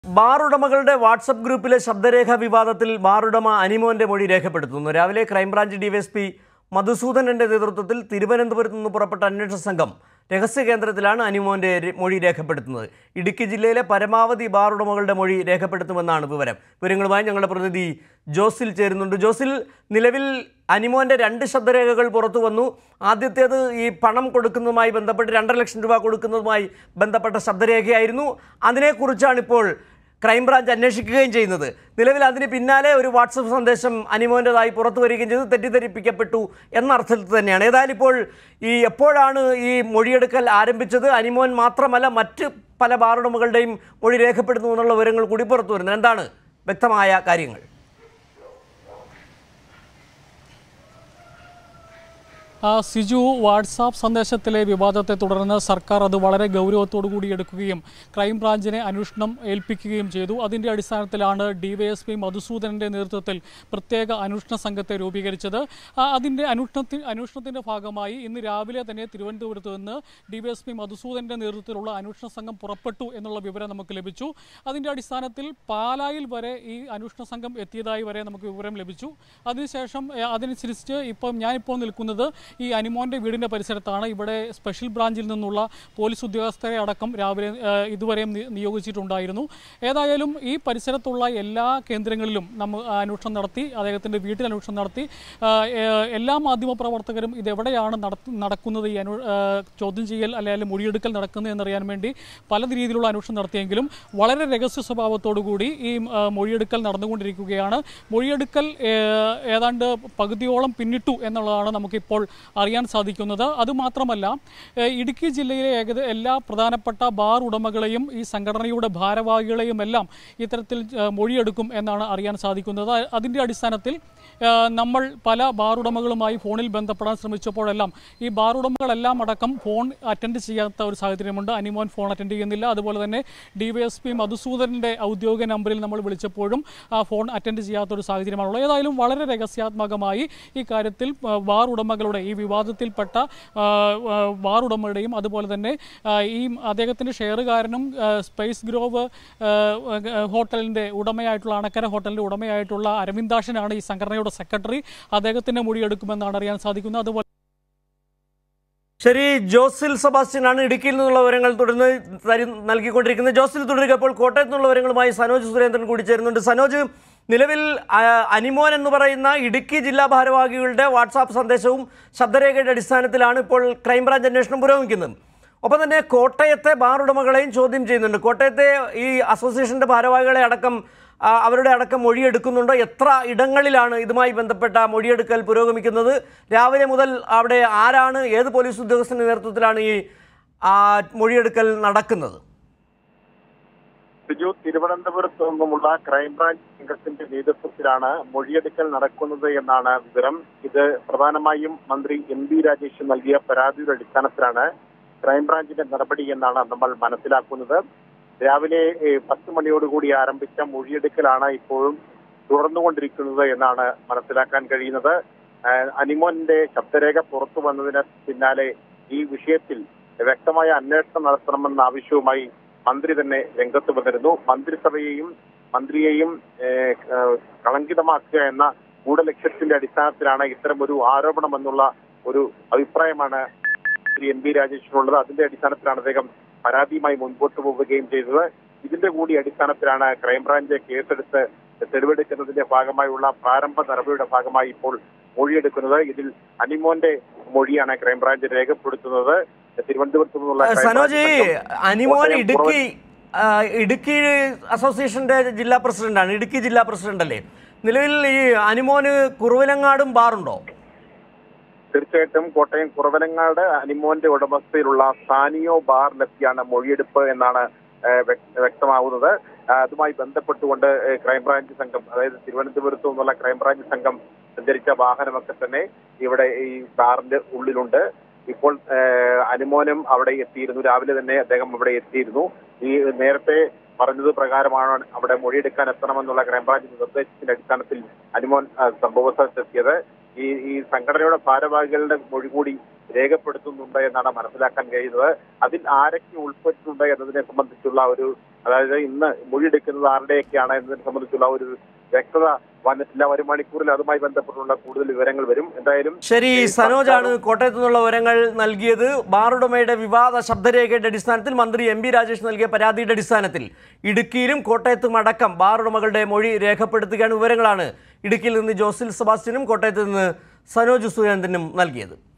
bar ഉടമകളുടെ WhatsApp ഗ്രൂപ്പിലെ ശബ്ദരേഖ വിവാദത്തിൽ ബാർ ഉടമ അനിമോന്റെ മൊഴി രേഖപ്പെടുത്തുന്നു രാവിലെ ക്രൈംബ്രാഞ്ച് ഡിവൈഎസ്പി മധുസൂദനന്റെ നേതൃത്വത്തിൽ തിരുവനന്തപുരത്ത് നിന്ന് പുറപ്പെട്ട അന്വേഷണ സംഘം രഹസ്യ കേന്ദ്രത്തിലാണ് അനിമോന്റെ രെ- മൊഴി രേഖപ്പെടുത്തുന്നത് ഇടുക്കി ജില്ലയിലെ പരമാവധി ബാർ ഉടമകളുടെ മൊഴി രേഖപ്പെടുത്തുമെന്നാണ് വിവരം വിവരങ്ങളുമായി ഞങ്ങളുടെ പ്രതിനിധി ജോസിൽ ചേരുന്നുണ്ട് ജോസിൽ നിലവിൽ അനിമോന്റെ രണ്ട് ശബ്ദരേഖകൾ പുറത്തു വന്നു ആദ്യത്തേത് ഈ പണം കൊടുക്കുന്നതുമായി ബന്ധപ്പെട്ട് രണ്ടര ലക്ഷം രൂപ കൊടുക്കുന്നതുമായി ബന്ധപ്പെട്ട ശബ്ദരേഖയായിരുന്നു അതിനെക്കുറിച്ചാണ് ഇപ്പോൾ ക്രൈംബ്രാഞ്ച് അന്വേഷിക്കുകയും ചെയ്യുന്നത് നിലവിൽ അതിന് പിന്നാലെ ഒരു വാട്സപ്പ് സന്ദേശം അനിമോൻ്റെതായി പുറത്തു വരികയും ചെയ്തു തെറ്റിദ്ധരിപ്പിക്കപ്പെട്ടു എന്ന അർത്ഥത്തിൽ തന്നെയാണ് ഏതായാലും ഇപ്പോൾ ഈ എപ്പോഴാണ് ഈ മൊഴിയെടുക്കൽ ആരംഭിച്ചത് അനിമോൻ മാത്രമല്ല മറ്റ് പല ബാറുടമകളുടെയും മൊഴി രേഖപ്പെടുന്നു എന്നുള്ള വിവരങ്ങൾ കൂടി പുറത്തു വരുന്നത് എന്താണ് വ്യക്തമായ കാര്യങ്ങൾ ആ, സിജു വാട്സാപ്പ് സന്ദേശത്തിലെ വിവാദത്തെ തുടർന്ന് സർക്കാർ അത് വളരെ ഗൗരവത്തോടു കൂടി എടുക്കുകയും ക്രൈംബ്രാഞ്ചിനെ അന്വേഷണം ഏൽപ്പിക്കുകയും ചെയ്തു അതിൻ്റെ അടിസ്ഥാനത്തിലാണ് ഡിവൈഎസ്പി മധുസൂദനൻ്റെ നേതൃത്വത്തിൽ പ്രത്യേക അന്വേഷണ സംഘത്തെ രൂപീകരിച്ചത് ആ, അതിൻ്റെ അന്വേഷണത്തിൽ അന്വേഷണത്തിൻ്റെ ഭാഗമായി ഇന്ന് രാവിലെ തന്നെ തിരുവനന്തപുരത്ത് നിന്ന് ഡിവൈഎസ്പി മധുസൂദൻ്റെ നേതൃത്വത്തിലുള്ള അന്വേഷണ സംഘം പുറപ്പെട്ടു എന്നുള്ള വിവരം നമുക്ക് ലഭിച്ചു അതിൻ്റെ അടിസ്ഥാനത്തിൽ പാലായിൽ വരെ ഈ അന്വേഷണ സംഘം എത്തിയതായി വരെ നമുക്ക് വിവരം ലഭിച്ചു അതിനുശേഷം ഏ, അതനുസരിച്ച് ഇപ്പം ഞാനിപ്പോൾ നിൽക്കുന്നത് ഈ അനിമോൻ്റെ വീടിൻ്റെ പരിസരത്താണ് ഇവിടെ സ്പെഷ്യൽ ബ്രാഞ്ചിൽ നിന്നുള്ള പോലീസ് ഉദ്യോഗസ്ഥരെ അടക്കം രാവിലെ ഏ, ഇതുവരെയും നി- നിയോഗിച്ചിട്ടുണ്ടായിരുന്നു ഏതായാലും ഈ പരിസരത്തുള്ള എല്ലാ കേന്ദ്രങ്ങളിലും നമ്മൾ അന്വേഷണം നടത്തി അദ്ദേഹത്തിൻ്റെ വീട്ടിൽ അന്വേഷണം നടത്തി ആ, ഏ, എല്ലാ മാധ്യമപ്രവർത്തകരും ഇതെവിടെയാണ് നടത്ത നടക്കുന്നത് ഈ അനു ആ, ചോദ്യം ചെയ്യൽ അല്ലെങ്കിൽ മൊഴിയെടുക്കൽ നടക്കുന്നത് എന്നറിയാൻ വേണ്ടി പല രീതിയിലുള്ള അന്വേഷണം നടത്തിയെങ്കിലും വളരെ രഹസ്യ സ്വഭാവത്തോടു കൂടി ഈ ആ, മൊഴിയെടുക്കൽ നടന്നുകൊണ്ടിരിക്കുകയാണ് മൊഴിയെടുക്കൽ ഏ, ഏതാണ്ട് പകുതിയോളം പിന്നിട്ടു എന്നുള്ളതാണ് നമുക്കിപ്പോൾ അറിയാൻ സാധിക്കുന്നത് അതുമാത്രമല്ല ഏ, ഇടുക്കി ജില്ലയിലെ ഏകദേശം എല്ലാ പ്രധാനപ്പെട്ട ബാർ ഉടമകളെയും ഈ സംഘടനയുടെ ഭാരവാഹികളെയും എല്ലാം ഇത്തരത്തിൽ ഏ, മൊഴിയെടുക്കും എന്നാണ് അറിയാൻ സാധിക്കുന്നത് അതിൻ്റെ അടിസ്ഥാനത്തിൽ ഏ, നമ്മൾ പല ബാർ ഉടമകളുമായി ഫോണിൽ ബന്ധപ്പെടാൻ ശ്രമിച്ചപ്പോഴെല്ലാം ഈ ബാർ ഉടമകളെല്ലാം അടക്കം ഫോൺ അറ്റൻഡ് ചെയ്യാത്ത ഒരു സാഹചര്യമുണ്ട് അനിമോൻ ഫോൺ അറ്റൻഡ് ചെയ്യുന്നില്ല അതുപോലെ തന്നെ ഡിവൈഎസ്പി മധുസൂദനൻ്റെ ഔദ്യോഗിക നമ്പറിൽ നമ്മൾ വിളിച്ചപ്പോഴും ആ ഫോൺ അറ്റൻഡ് ചെയ്യാത്ത ഒരു സാഹചര്യമാണുള്ളത് ഏതായാലും വളരെ രഹസ്യാത്മകമായി ഈ കാര്യത്തിൽ ആ, ബാർ ഉടമകളുടെ ഈ വിവാദത്തിൽപ്പെട്ട ആ, ആ, ബാർ ഉടമയുടെയും അതുപോലെ തന്നെ ആ, ഈ അദ്ദേഹത്തിൻ്റെ ഷെയറുകാരനും ആ, സ്പേസ് ഗ്രോവ് ആ, ആ, ഹോട്ടലിൻ്റെ ഉടമയായിട്ടുള്ള അണക്കര ഹോട്ടലിൻ്റെ ഉടമയായിട്ടുള്ള അരവിന്ദാഷനാണ് ഈ സംഘടനയുടെ സെക്രട്ടറി അദ്ദേഹത്തിൻ്റെ മൊഴിയെടുക്കുമെന്നാണ് അറിയാൻ സാധിക്കുന്നത് അതുപോലെ ശരി ജോസിൽ സെബാസ്റ്റ്യനാണ് ഇടുക്കിയിൽ നിന്നുള്ള വിവരങ്ങൾ തുടർന്ന് തരി നൽകിക്കൊണ്ടിരിക്കുന്നത് ജോസിൽ തുടരുക അപ്പോൾ കോട്ടയത്ത് നിന്നുള്ള വിവരങ്ങളുമായി സനോജ് സുരേന്ദ്രൻ കൂടി ചേരുന്നുണ്ട് സനോജ് നിലവിൽ ആ, അനിമോൻ എന്ന് പറയുന്ന ഇടുക്കി ജില്ലാ ഭാരവാഹികളുടെ വാട്സാപ്പ് സന്ദേശവും ശബ്ദരേഖയുടെ അടിസ്ഥാനത്തിലാണ് ഇപ്പോൾ ക്രൈംബ്രാഞ്ച് അന്വേഷണം പുരോഗമിക്കുന്നത് ഒപ്പം തന്നെ കോട്ടയത്തെ ബാർ ഉടമകളെയും ചോദ്യം ചെയ്യുന്നുണ്ട് കോട്ടയത്തെ ഈ അസോസിയേഷൻ്റെ ഭാരവാഹികളെ അടക്കം ആ, അവരുടെ അടക്കം മൊഴിയെടുക്കുന്നുണ്ട് എത്ര ഇടങ്ങളിലാണ് ഇതുമായി ബന്ധപ്പെട്ട മൊഴിയെടുക്കൽ പുരോഗമിക്കുന്നത് രാവിലെ മുതൽ അവിടെ ആരാണ് ഏത് പോലീസ് ഉദ്യോഗസ്ഥൻ്റെ നേതൃത്വത്തിലാണ് ഈ ആ, മൊഴിയെടുക്കൽ നടക്കുന്നത് ബിജു തിരുവനന്തപുരത്ത് നിന്നുമുള്ള ക്രൈംബ്രാഞ്ച് സംഘത്തിന്റെ നേതൃത്വത്തിലാണ് മൊഴിയെടുക്കൽ നടക്കുന്നത് എന്നാണ് വിവരം ഇത് പ്രധാനമായും മന്ത്രി എം ബി രാജേഷ് നൽകിയ പരാതിയുടെ അടിസ്ഥാനത്തിലാണ് ക്രൈംബ്രാഞ്ചിന്റെ നടപടി എന്നാണ് നമ്മൾ മനസ്സിലാക്കുന്നത് രാവിലെ ഏഹ്, പത്ത് മണിയോടുകൂടി ആരംഭിച്ച മൊഴിയെടുക്കലാണ് ഇപ്പോഴും തുടർന്നുകൊണ്ടിരിക്കുന്നത് എന്നാണ് മനസ്സിലാക്കാൻ കഴിയുന്നത് ഏഹ്, അനിമോന്റെ ശബ്ദരേഖ പുറത്തു വന്നതിന് പിന്നാലെ ഈ വിഷയത്തിൽ വ്യക്തമായ അന്വേഷണം നടത്തണമെന്ന ആവശ്യവുമായി മന്ത്രി തന്നെ രംഗത്ത് വന്നിരുന്നു മന്ത്രിസഭയെയും മന്ത്രിയെയും ഏഹ്, ഏഹ്, കളങ്കിതമാക്കുക എന്ന ഗൂഢലക്ഷ്യത്തിന്റെ അടിസ്ഥാനത്തിലാണ് ഇത്തരമൊരു ആരോപണം എന്നുള്ള ഒരു അഭിപ്രായമാണ് ശ്രീ എം പി രാജേഷിനുള്ളത് അതിന്റെ അടിസ്ഥാനത്തിലാണ് അദ്ദേഹം പരാതിയുമായി മുൻപോട്ട് പോവുകയും ചെയ്തത് ഇതിന്റെ കൂടി അടിസ്ഥാനത്തിലാണ് ക്രൈംബ്രാഞ്ച് കേസെടുത്ത് തെളിവെടുക്കുന്നതിന്റെ ഭാഗമായുള്ള പ്രാരംഭ നടപടിയുടെ ഭാഗമായി ഇപ്പോൾ മൊഴിയെടുക്കുന്നത് ഇതിൽ അനിമോന്റെ മൊഴിയാണ് ക്രൈംബ്രാഞ്ച് രേഖപ്പെടുത്തുന്നത് തിരുവനന്തപുരത്ത് നിന്നുള്ള ക്രൈംബ്രാഞ്ച് സനോജ് സംഘം അനിമോൻ കോട്ടയം ഇടുക്കി ആ, ഇടുക്കി അസോസിയേഷന്റെ ജില്ലാ പ്രസിഡന്റാണ് ഇടുക്കി ജില്ലാ പ്രസിഡന്റ് അല്ലേ നിലവിൽ ഈ അനിമോന് കുറുവിലങ്ങാടും ബാറുണ്ടോ തീർച്ചയായിട്ടും കോട്ടയം കുറവനങ്ങാട് അനിമോന്റെ ഉടമസ്ഥയിലുള്ള സാനിയോ ബാറിലെത്തിയാണ് മൊഴിയെടുപ്പ് എന്നാണ് ഏഹ്, വ്യക്ത- വ്യക്തമാവുന്നത് ആ, അതുമായി ബന്ധപ്പെട്ടുകൊണ്ട് ഏഹ്, ക്രൈംബ്രാഞ്ച് സംഘം അതായത് തിരുവനന്തപുരത്തു നിന്നുള്ള ക്രൈംബ്രാഞ്ച് സംഘം സഞ്ചരിച്ച വാഹനമൊക്കെ തന്നെ ഇവിടെ ഈ ബാറിന്റെ ഉള്ളിലുണ്ട് ഇപ്പോൾ ഏഹ്, അനുമോനും അവിടെ എത്തിയിരുന്നു രാവിലെ തന്നെ അദ്ദേഹം അവിടെ എത്തിയിരുന്നു ഈ നേരത്തെ പറഞ്ഞത് പ്രകാരമാണ് അവിടെ മൊഴിയെടുക്കാൻ എത്തണമെന്നുള്ള ക്രൈംബ്രാഞ്ച് നിർദ്ദേശത്തിന്റെ അടിസ്ഥാനത്തിൽ അനുമോൻ ആ, സംഭവ സ്ഥലത്തെത്തിയത് ഈ ഈ സംഘടനയുടെ ഭാരവാഹികളുടെ മൊഴി കൂടി രേഖപ്പെടുത്തുന്നുണ്ട് എന്നാണ് മനസ്സിലാക്കാൻ കഴിയുന്നത് അതിൽ ആരൊക്കെ ഉൾപ്പെട്ടിട്ടുണ്ട് എന്നതിനെ സംബന്ധിച്ചുള്ള ഒരു അതായത് ഇന്ന് മൊഴിയെടുക്കുന്നത് ആരുടെയൊക്കെയാണ് എന്നതിനെ സംബന്ധിച്ചുള്ള ഒരു വ്യക്തത വന്നിട്ടില്ല ഒരു മണിക്കൂറിൽ അതുമായി ബന്ധപ്പെട്ടുള്ള കൂടുതൽ വിവരങ്ങൾ വരും എന്തായാലും ശരി ഈ സനോജാണ് കോട്ടയത്തു നിന്നുള്ള വിവരങ്ങൾ നൽകിയത് ബാറുടമയുടെ വിവാദ ശബ്ദരേഖയുടെ അടിസ്ഥാനത്തിൽ മന്ത്രി എം ബി രാജേഷ് നൽകിയ പരാതിയുടെ അടിസ്ഥാനത്തിൽ ഇടുക്കിയിലും കോട്ടയത്തും അടക്കം ബാറുടമകളുടെ മൊഴി രേഖപ്പെടുത്തുകയാണ് വിവരങ്ങളാണ് ഇടുക്കിയിൽ നിന്ന് ജോസിൽ സെബാസ്റ്റ്യനും കോട്ടയത്ത് നിന്ന് സനോജ് സുരേന്ദ്രനും നൽകിയത്